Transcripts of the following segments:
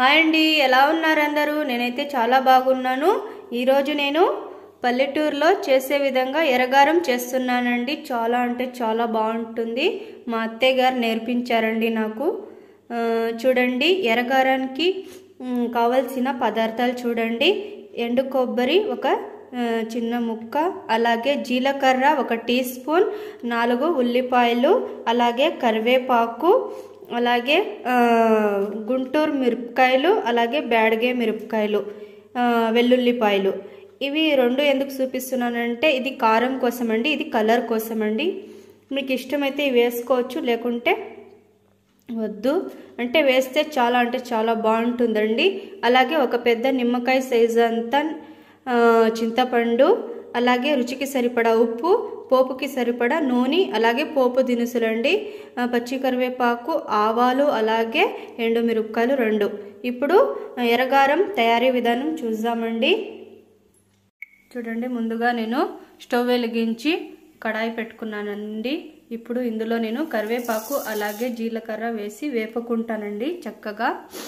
Hi అండి ఎలా ఉన్నారు అందరూ నేనైతే చాలా బాగున్నాను ఈరోజు నేను పల్లెటూరులో చేసే విధంగా ఎరగారం చేస్తున్నానండి చాలా అంటే చాలా బాగుంటుంది మా అత్తయ్య గారు నేర్పించారండి నాకు ఆ, చూడండి ఎరగారానికి మ్, కావలసిన పదార్థాలు చూడండి ఎండు కొబ్బరి ఒక ఆ, చిన్న ముక్క అలాగే జీలకర్ర ఒక టీ స్పూన్ నాలుగు ఉల్లిపాయలు అలాగే కరివేపాకు అలాగే ఆ, గుంటూరు మిరపకాయలు అలాగే బ్యాడగే మిరపకాయలు ఆ, వెల్లుల్లిపాయలు ఇవి రెండు ఎందుకు చూపిస్తున్నానంటే ఇది కారం కోసం అండి ఇది కలర్ కోసం అండి మీకు ఇష్టమైతే ఇవి వేసుకోవచ్చు లేకుంటే వద్దు అంటే వేస్తే చాలా అంటే చాలా బాగుంటుందండి అలాగే ఒక పెద్ద నిమ్మకాయ సైజు అంతా ఆ, చింతపండు అలాగే రుచికి సరిపడా ఉప్పు పోపుకి సరిపడా నూనె అలాగే పోపు దినుసులండి ఆ, పచ్చి కరివేపాకు ఆవాలు అలాగే ఎండుమిరపకాయలు రెండు ఇప్పుడు ఎర్రగారం తయారీ విధానం చూద్దామండి చూడండి ముందుగా నేను స్టవ్ వెలిగించి కడాయి పెట్టుకున్నానండి ఇప్పుడు ఇందులో నేను కరివేపాకు అలాగే జీలకర్ర వేసి వేపుకుంటానండి చక్కగా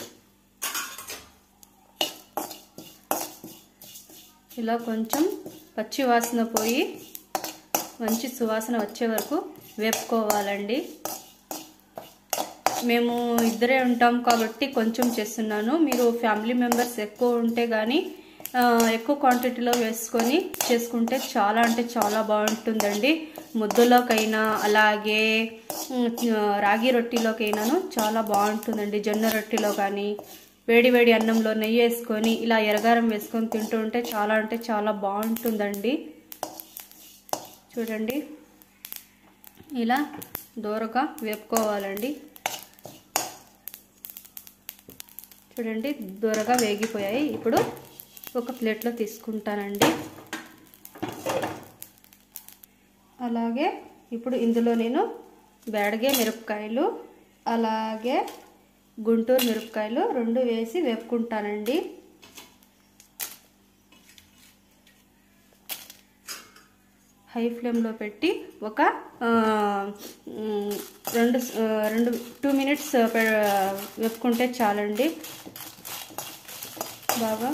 ఇలా కొంచెం పచ్చి వాసన పోయి మంచి సువాసన వచ్చే వరకు వేపుకోవాలండి మేము ఇద్దరే ఉంటాం కాబట్టి కొంచెం చేస్తున్నాను మీరు ఫ్యామిలీ మెంబర్స్ ఎక్కువ ఉంటే కానీ ఎక్కువ క్వాంటిటీలో వేసుకొని చేసుకుంటే చాలా అంటే చాలా బాగుంటుందండి ముద్దలోకైనా అలాగే ఉమ్, రాగి రొట్టిలోకైనాను చాలా బాగుంటుందండి జొన్న రొట్టిలో కానీ వేడి వేడి అన్నంలో నెయ్యి వేసుకొని ఇలా ఎరగారం వేసుకొని తింటూ ఉంటే చాలా అంటే చాలా బాగుంటుందండి చూడండి ఇలా దూరగా వేపుకోవాలండి చూడండి దూరగా వేగిపోయాయి ఇప్పుడు ఒక ప్లేట్లో తీసుకుంటానండి అలాగే ఇప్పుడు ఇందులో నేను బేడగే మిరపకాయలు అలాగే గుంటూరు మిరపకాయలు రెండు వేసి వేపుకుంటానండి హై ఫ్లేమ్లో పెట్టి ఒక ఆ, మ్, రెండు ఆ, రెండు టూ మినిట్స్ వేపుకుంటే చాలండి బాగా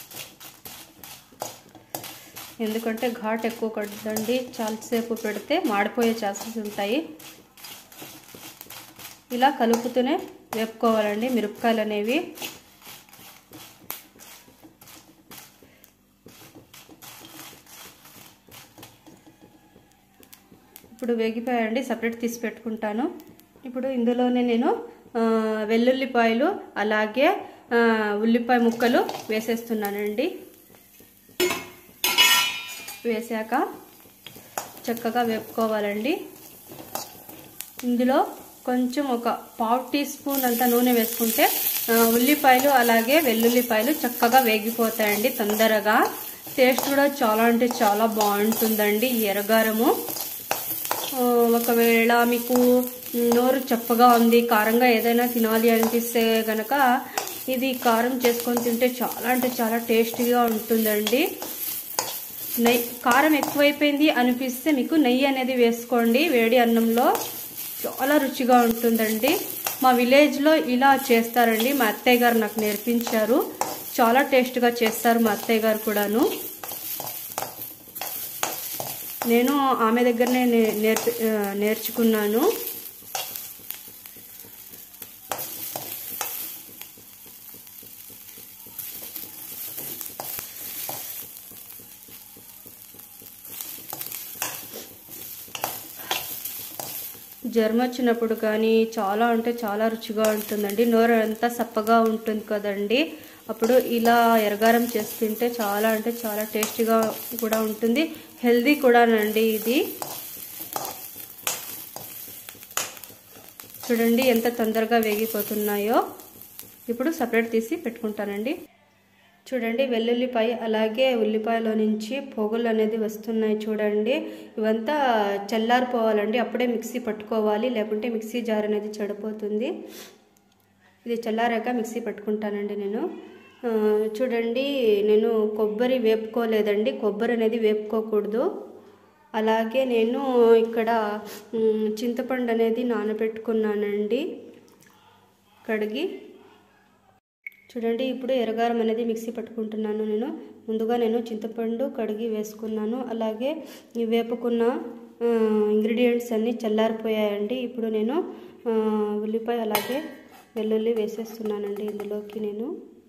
ఎందుకంటే ఘాట్ ఎక్కువ కదండి చాలాసేపు పెడితే మాడిపోయే ఛాన్సెస్ ఉంటాయి ఇలా కలుపుతూనే వేపుకోవాలండి మిరపకాయలు అనేవి ఇప్పుడు వేగిపోయాయండి సపరేట్ తీసి పెట్టుకుంటాను ఇప్పుడు ఇందులోనే నేను ఆ, వెల్లుల్లిపాయలు అలాగే ఆ, ఉల్లిపాయ ముక్కలు వేసేస్తున్నానండి వేసాక చక్కగా వేపుకోవాలండి ఇందులో కొంచెం ఒక పావు టీ స్పూన్ అంత నూనె వేసుకుంటే ఆ, ఉల్లిపాయలు అలాగే వెల్లుల్లిపాయలు చక్కగా వేగిపోతాయండి తొందరగా టేస్ట్ కూడా చాలా అంటే చాలా బాగుంటుందండి ఈ ఎరగారము ఆ, ఒకవేళ మీకు నోరు చప్పగా ఉంది కారంగా ఏదైనా తినాలి అనిపిస్తే గనక ఇది కారం చేసుకొని తింటే చాలా అంటే చాలా టేస్టీగా ఉంటుందండి నెయ్యి కారం ఎక్కువైపోయింది అనిపిస్తే మీకు నెయ్యి అనేది వేసుకోండి వేడి అన్నంలో చాలా రుచిగా ఉంటుందండి మా విలేజ్లో ఇలా చేస్తారండి మా అత్తయ్య గారు నాకు నేర్పించారు చాలా టేస్ట్గా చేస్తారు మా అత్తయ్య గారు కూడాను నేను ఆమె దగ్గరనే నే- నేర్పి ఆ, నేర్చుకున్నాను జ్వరం వచ్చినప్పుడు కానీ చాలా అంటే చాలా రుచిగా ఉంటుందండి నోరు అంతా సప్పగా ఉంటుంది కదండి అప్పుడు ఇలా ఎరగారం చేసి తింటే చాలా అంటే చాలా టేస్టీగా కూడా ఉంటుంది హెల్దీ కూడానండి ఇది చూడండి ఎంత తొందరగా వేగిపోతున్నాయో ఇప్పుడు సపరేట్ తీసి పెట్టుకుంటానండి చూడండి వెల్లుల్లిపాయ అలాగే ఉల్లిపాయలో నుంచి పొగులు అనేది వస్తున్నాయి చూడండి ఇవంతా చల్లారిపోవాలండి అప్పుడే మిక్సీ పట్టుకోవాలి లేకుంటే మిక్సీ జార్ అనేది చెడిపోతుంది ఇది చల్లారాక మిక్సీ పట్టుకుంటానండి నేను ఆ, చూడండి నేను కొబ్బరి వేపుకోలేదండి కొబ్బరి అనేది వేపుకోకూడదు అలాగే నేను ఇక్కడ మ్, చింతపండు అనేది నానబెట్టుకున్నానండి కడిగి చూడండి ఇప్పుడు ఎర్రగారం అనేది మిక్సీ పట్టుకుంటున్నాను నేను ముందుగా నేను చింతపండు కడిగి వేసుకున్నాను అలాగే ఈ వేపుకున్న ఇంగ్రీడియంట్స్ అన్నీ చల్లారిపోయాయండి ఇప్పుడు నేను ఆ, ఉల్లిపాయ అలాగే వెల్లుల్లి వేసేస్తున్నానండి ఇందులోకి నేను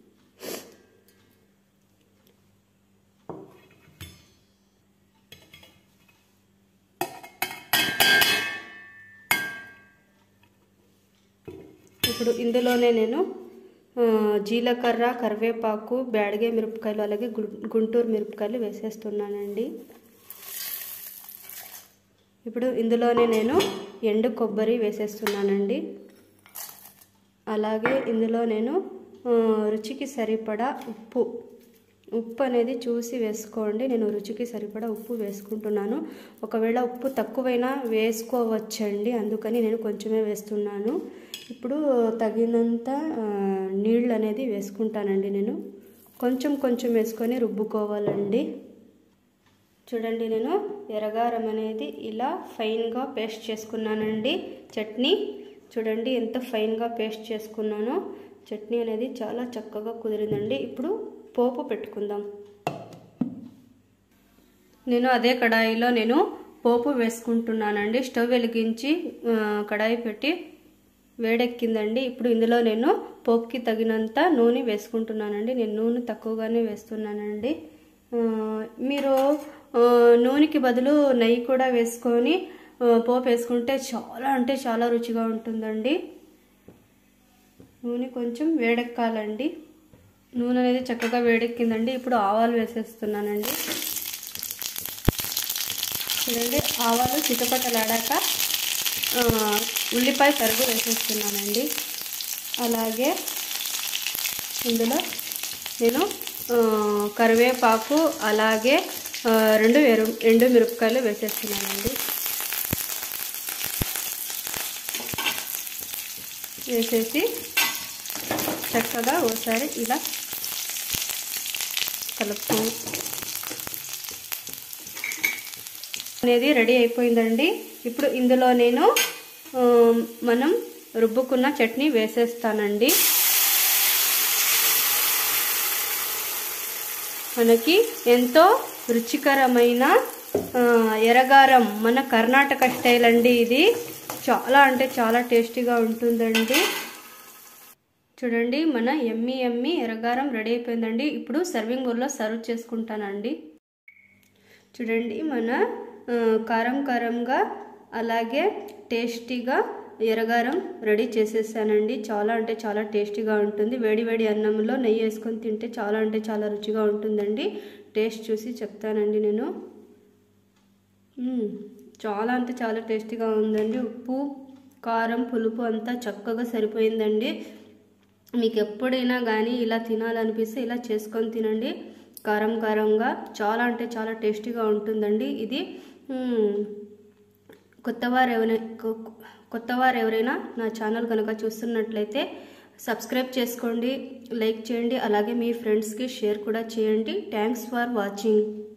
ఇప్పుడు ఇందులోనే నేను ఆ, జీలకర్ర కరివేపాకు బ్యాడగే మిరపకాయలు అలాగే గు- గుంటూరు మిరపకాయలు వేసేస్తున్నానండి ఇప్పుడు ఇందులోనే నేను ఎండు కొబ్బరి వేసేస్తున్నానండి అలాగే ఇందులో నేను ఆ, రుచికి సరిపడా ఉప్పు ఉప్పు అనేది చూసి వేసుకోండి నేను రుచికి సరిపడా ఉప్పు వేసుకుంటున్నాను ఒకవేళ ఉప్పు తక్కువైనా వేసుకోవచ్చండి అందుకని నేను కొంచెమే వేస్తున్నాను ఇప్పుడు తగినంత ఆ, నీళ్ళు అనేది వేసుకుంటానండి నేను కొంచెం కొంచెం వేసుకొని రుబ్బుకోవాలండి చూడండి నేను ఎర్రగారం అనేది ఇలా ఫైన్గా పేస్ట్ చేసుకున్నానండి చట్నీ చూడండి ఎంత ఫైన్గా పేస్ట్ చేసుకున్నానో చట్నీ అనేది చాలా చక్కగా కుదిరిందండి ఇప్పుడు పోపు పెట్టుకుందాం నేను అదే కడాయిలో నేను పోపు వేసుకుంటున్నానండి స్టవ్ వెలిగించి ఆ, కడాయి పెట్టి వేడెక్కిందండి ఇప్పుడు ఇందులో నేను పోపుకి తగినంత నూనె వేసుకుంటున్నానండి నేను నూనె తక్కువగానే వేస్తున్నానండి ఆ, మీరు ఆ, నూనెకి బదులు నెయ్యి కూడా వేసుకొని ఆ, పోపు వేసుకుంటే చాలా అంటే చాలా రుచిగా ఉంటుందండి నూనె కొంచెం వేడెక్కాలండి నూనె అనేది చక్కగా వేడెక్కిందండి ఇప్పుడు ఆవాలు వేసేస్తున్నానండి చూడండి ఆవాలు చిటపటలాడాక ఆ, ఉల్లిపాయ తరుగు వేసేస్తున్నానండి అలాగే ఇందులో నేను ఆ, కరివేపాకు అలాగే ఆ, రెండు ఎరు ఎండు మిరపకాయలు వేసేస్తున్నానండి వేసేసి చక్కగా ఒకసారి ఇలా కలుపు అనేది రెడీ అయిపోయిందండి ఇప్పుడు ఇందులో నేను ఆ, మనం రుబ్బుకున్న చట్నీ వేసేస్తానండి మనకి ఎంతో రుచికరమైన ఆ, ఎర్రగారం మన కర్ణాటక స్టైల్ అండి ఇది చాలా అంటే చాలా టేస్టీగా ఉంటుందండి చూడండి మన ఎమ్మి ఎమ్మి ఎర్రగారం రెడీ అయిపోయిందండి ఇప్పుడు సర్వింగ్ బౌల్లో సర్వ్ చేసుకుంటానండి చూడండి మన ఆ, కారం కారంగా అలాగే టేస్టీగా ఎర్రగారం రెడీ చేసేసానండి చాలా అంటే చాలా టేస్టీగా ఉంటుంది వేడి వేడి అన్నంలో నెయ్యి వేసుకొని తింటే చాలా అంటే చాలా రుచిగా ఉంటుందండి టేస్ట్ చూసి చెప్తానండి నేను మ్మ్. చాలా అంటే చాలా టేస్టీగా ఉందండి ఉప్పు కారం పులుపు అంతా చక్కగా సరిపోయిందండి మీకు ఎప్పుడైనా కానీ ఇలా తినాలనిపిస్తే ఇలా చేసుకొని తినండి కారం కారంగా చాలా అంటే చాలా టేస్టీగా ఉంటుందండి ఇది మ్మ్, కొత్తవారు ఎవరైనా కొత్తవారు ఎవరైనా నా ఛానల్ కనుక చూస్తున్నట్లయితే సబ్స్క్రైబ్ చేసుకోండి లైక్ చేయండి అలాగే మీ ఫ్రెండ్స్కి షేర్ కూడా చేయండి థ్యాంక్స్ ఫర్ వాచింగ్